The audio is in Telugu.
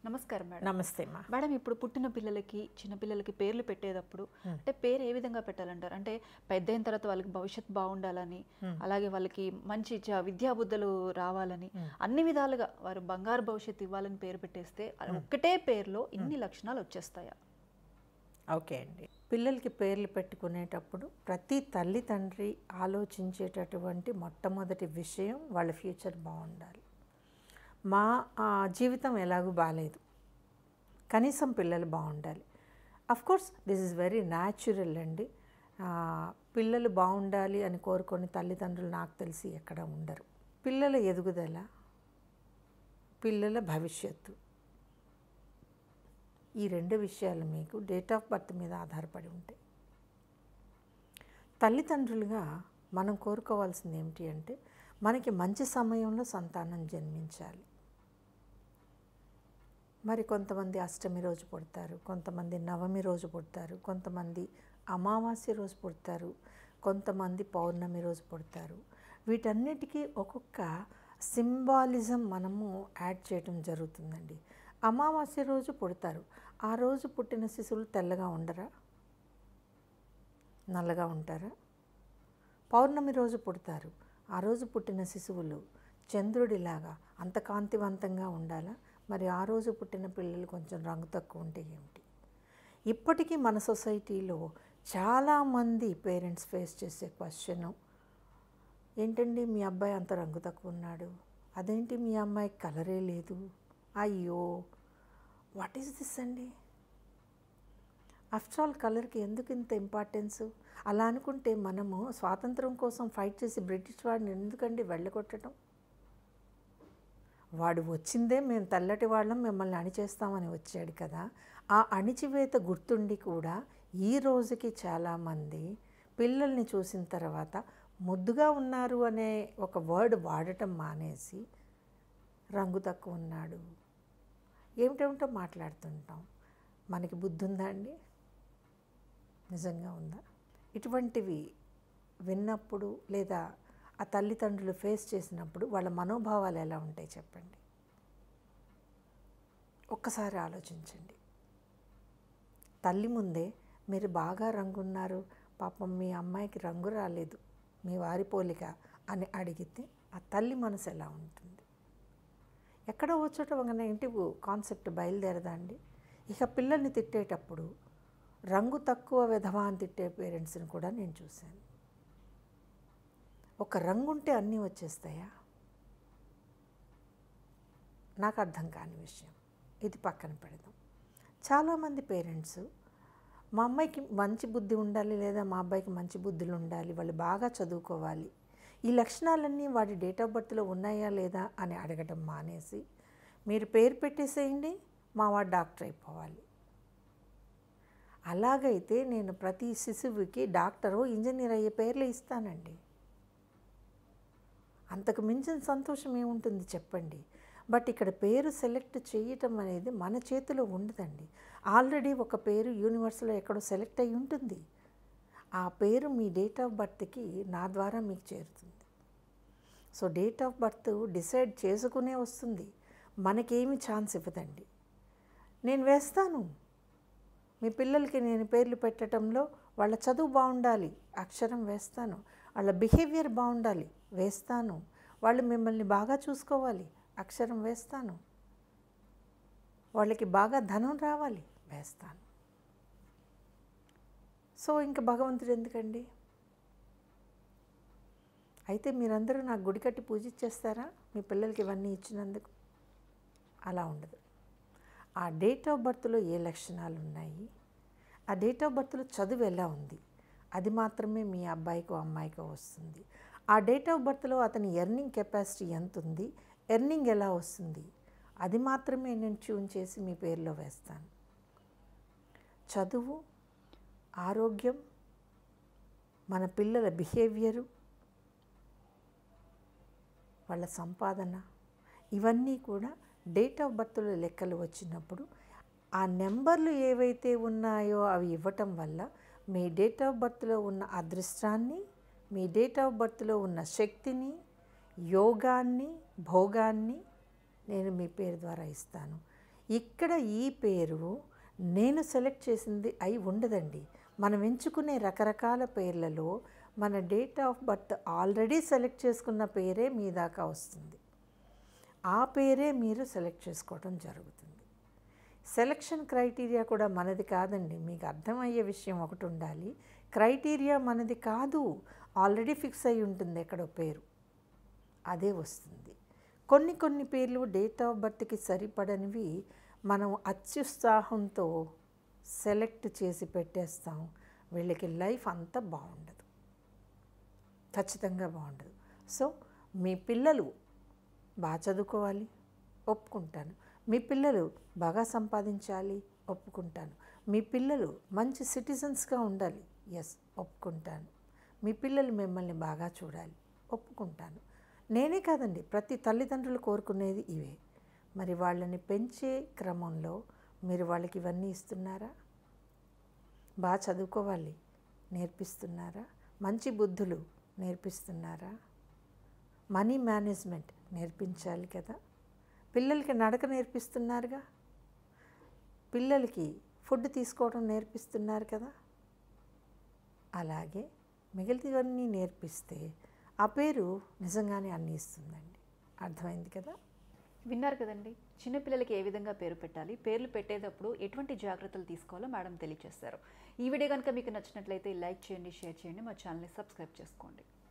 నమస్కారం మేడం నమస్తే అమ్మా మేడం ఇప్పుడు పుట్టిన పిల్లలకి చిన్న పిల్లలకి పేర్లు పెట్టేటప్పుడు అంటే పేరు ఏ విధంగా పెట్టాలంటారు అంటే పెద్ద అయిన తర్వాత వాళ్ళకి భవిష్యత్ బాగుండాలని అలాగే వాళ్ళకి మంచి చ- విద్యా బుద్ధులు రావాలని అన్ని విధాలుగా వారు బంగారు భవిష్యత్తు ఇవ్వాలని పేరు పెట్టేస్తే అది ఒక్కటే పేరులో ఇన్ని లక్షణాలు వచ్చేస్తాయా ఓకే అండి పిల్లలకి పేర్లు పెట్టుకునేటప్పుడు ప్రతి తల్లి తండ్రి ఆలోచించేటటువంటి మొట్టమొదటి విషయం వాళ్ళ ఫ్యూచర్ బాగుండాలి మా ఆ, జీవితం ఎలాగూ బాగాలేదు కనీసం పిల్లలు బాగుండాలి course this is very natural అండి ఆ, పిల్లలు బాగుండాలి అని కోరుకొని తల్లిదండ్రులు నాకు తెలిసి ఎక్కడ ఉండరు పిల్లల ఎదుగుదల పిల్లల భవిష్యత్తు ఈ రెండు విషయాలు మీకు డేట్ ఆఫ్ బర్త్ మీద ఆధారపడి ఉంటాయి తల్లిదండ్రులుగా మనం కోరుకోవాల్సింది ఏమిటి అంటే మనకి మంచి సమయంలో సంతానం జన్మించాలి మరి కొంతమంది అష్టమి రోజు పుడతారు కొంతమంది నవమి రోజు పుడతారు కొంతమంది అమావాస్య రోజు పుడతారు కొంతమంది పౌర్ణమి రోజు పుడతారు వీటన్నిటికీ ఒక్కొక్క సింబాలిజం మనము యాడ్ చేయటం జరుగుతుందండి అమావాస్య రోజు పుడతారు ఆ రోజు పుట్టిన శిశువులు తెల్లగా ఉండరా నల్లగా ఉంటారా పౌర్ణమి రోజు పుడతారు ఆ రోజు పుట్టిన శిశువులు చంద్రుడిలాగా అంత కాంతివంతంగా ఉండాలా మరి ఆ రోజు పుట్టిన పిల్లలు కొంచెం రంగు తక్కువ ఉంటే ఏమిటి ఇప్పటికీ మన సొసైటీలో చాలామంది పేరెంట్స్ ఫేస్ చేసే క్వశ్చను ఏంటండి మీ అబ్బాయి అంత రంగు తక్కువ ఉన్నాడు అదేంటి మీ అమ్మాయికి కలరే లేదు అయ్యో వాట్ ఈస్ దిస్ అండి ఆఫ్టర్ ఆల్ కలర్కి ఎందుకు ఇంత ఇంపార్టెన్స్ అలా అనుకుంటే మనము స్వాతంత్రం కోసం ఫైట్ చేసి బ్రిటిష్ వాడిని ఎందుకండి వెళ్ళగొట్టడం వాడు వచ్చిందే మేము తెల్లటి వాళ్ళం మిమ్మల్ని అణిచేస్తామని వచ్చాడు కదా ఆ అణిచివేత గుర్తుండి కూడా ఈ రోజుకి చాలామంది పిల్లల్ని చూసిన తర్వాత ముద్దుగా ఉన్నారు అనే ఒక వర్డ్ వాడటం మానేసి రంగు తక్కువ ఉన్నాడు ఏమిటేమిటో మాట్లాడుతుంటాం మనకి బుద్ధి ఉందా అండి నిజంగా ఉందా ఇటువంటివి విన్నప్పుడు లేదా ఆ తల్లిదండ్రులు ఫేస్ చేసినప్పుడు వాళ్ళ మనోభావాలు ఎలా ఉంటాయి చెప్పండి ఒక్కసారి ఆలోచించండి తల్లి ముందే మీరు బాగా రంగున్నారు పాపం మీ అమ్మాయికి రంగు రాలేదు మీ వారి పోలిక అని అడిగితే ఆ తల్లి మనసు ఎలా ఉంటుంది ఎక్కడో వచ్చోట ఒక నెగిటివ్ కాన్సెప్ట్ బయలుదేరదా అండి ఇక పిల్లల్ని తిట్టేటప్పుడు రంగు తక్కువ విధవా అని తిట్టే పేరెంట్స్ని కూడా నేను చూశాను ఒక రంగు ఉంటే అన్నీ వచ్చేస్తాయా నాకు అర్థం కాని విషయం ఇది పక్కన పెడదాం చాలామంది పేరెంట్స్ మా అమ్మాయికి మంచి బుద్ధి ఉండాలి లేదా మా అబ్బాయికి మంచి బుద్ధులు ఉండాలి వాళ్ళు బాగా చదువుకోవాలి ఈ లక్షణాలన్నీ వాడి డేట్ ఆఫ్ బర్త్లో ఉన్నాయా లేదా అని అడగటం మానేసి మీరు పేరు పెట్టేసేయండి మా వాడు డాక్టర్ అయిపోవాలి అలాగైతే నేను ప్రతి శిశువుకి డాక్టరు ఇంజనీర్ అయ్యే పేర్లు ఇస్తానండి అంతకు మించిన సంతోషం ఏముంటుంది చెప్పండి బట్ ఇక్కడ పేరు సెలెక్ట్ చేయటం అనేది మన చేతిలో ఉండదండి ఆల్రెడీ ఒక పేరు యూనివర్స్లో ఎక్కడో సెలెక్ట్ అయి ఉంటుంది ఆ పేరు మీ డేట్ ఆఫ్ బర్త్కి నా ద్వారా మీకు చేరుతుంది so date of birth decide చేసుకునే వస్తుంది మనకేమి ఛాన్స్ ఇవ్వదండి నేను వేస్తాను మీ పిల్లలకి నేను పేర్లు పెట్టడంలో వాళ్ళ చదువు బాగుండాలి అక్షరం వేస్తాను వాళ్ళ బిహేవియర్ బాగుండాలి వేస్తాను వాళ్ళు మిమ్మల్ని బాగా చూసుకోవాలి అక్షరం వేస్తాను వాళ్ళకి బాగా ధనం రావాలి వేస్తాను సో ఇంకా భగవంతుడు ఎందుకండి అయితే మీరందరూ నాకు గుడి కట్టి పూజించేస్తారా మీ పిల్లలకి ఇవన్నీ ఇచ్చినందుకు అలా ఉండదు ఆ డేట్ ఆఫ్ బర్త్లో ఏ లక్షణాలు ఉన్నాయి ఆ డేట్ ఆఫ్ బర్త్లో చదువు ఎలా ఉంది అది మాత్రమే మీ అబ్బాయికో అమ్మాయికో వస్తుంది ఆ డేట్ ఆఫ్ బర్త్లో అతని ఎర్నింగ్ కెపాసిటీ ఎంత ఉంది ఎర్నింగ్ ఎలా వస్తుంది అది మాత్రమే నేను ట్యూన్ చేసి మీ పేరులో వేస్తాను చదువు ఆరోగ్యం మన పిల్లల బిహేవియరు వాళ్ళ సంపాదన ఇవన్నీ కూడా డేట్ ఆఫ్ బర్త్లో లెక్కలు వచ్చినప్పుడు ఆ నెంబర్లు ఏవైతే ఉన్నాయో అవి ఇవ్వటం వల్ల మీ డేట్ ఆఫ్ బర్త్లో ఉన్న అదృష్టాన్ని మీ డేట్ ఆఫ్ బర్త్లో ఉన్న శక్తిని యోగాన్ని భోగాన్ని నేను మీ పేరు ద్వారా ఇస్తాను ఇక్కడ ఈ పేరు నేను సెలెక్ట్ చేసింది అయి ఉండదండి మనం ఎంచుకునే రకరకాల పేర్లలో మన date of birth already select చేసుకున్న పేరే మీ దాకా వస్తుంది ఆ పేరే మీరు సెలెక్ట్ చేసుకోవడం జరుగుతుంది సెలక్షన్ క్రైటీరియా కూడా మనది కాదండి మీకు అర్థమయ్యే విషయం ఒకటి ఉండాలి క్రైటీరియా మనది కాదు ఆల్రెడీ ఫిక్స్ అయి ఉంటుంది ఎక్కడో పేరు అదే వస్తుంది కొన్ని కొన్ని పేర్లు డేట్ ఆఫ్ బర్త్కి సరిపడనివి మనం అత్యుత్సాహంతో సెలెక్ట్ చేసి పెట్టేస్తాం వీళ్ళకి లైఫ్ అంతా బాగుండదు ఖచ్చితంగా బాగుండదు సో మీ పిల్లలు బాగా చదువుకోవాలి ఒప్పుకుంటాను మీ పిల్లలు బాగా సంపాదించాలి ఒప్పుకుంటాను మీ పిల్లలు మంచి సిటిజన్స్గా ఉండాలి ఎస్ ఒప్పుకుంటాను మీ పిల్లలు మిమ్మల్ని బాగా చూడాలి ఒప్పుకుంటాను నేనే కాదండి ప్రతి తల్లిదండ్రులు కోరుకునేది ఇవే మరి వాళ్ళని పెంచే క్రమంలో మీరు వాళ్ళకి ఇవన్నీ ఇస్తున్నారా బాగా చదువుకోవాలి నేర్పిస్తున్నారా మంచి బుద్ధులు నేర్పిస్తున్నారా మనీ మేనేజ్మెంట్ నేర్పించాలి కదా పిల్లలకి నడక నేర్పిస్తున్నారుగా పిల్లలకి ఫుడ్ తీసుకోవడం నేర్పిస్తున్నారు కదా అలాగే మిగిలినవన్నీ నేర్పిస్తే ఆ పేరు నిజంగానే అన్ని ఇస్తుందండి అర్థమైంది కదా విన్నారు కదండి చిన్నపిల్లలకి ఏ విధంగా పేరు పెట్టాలి పేర్లు పెట్టేటప్పుడు ఎటువంటి జాగ్రత్తలు తీసుకోవాలో మేడం తెలియజేస్తారు ఈ వీడియో కనుక మీకు నచ్చినట్లయితే లైక్ చేయండి షేర్ చేయండి మా ఛానల్ని సబ్స్క్రైబ్ చేసుకోండి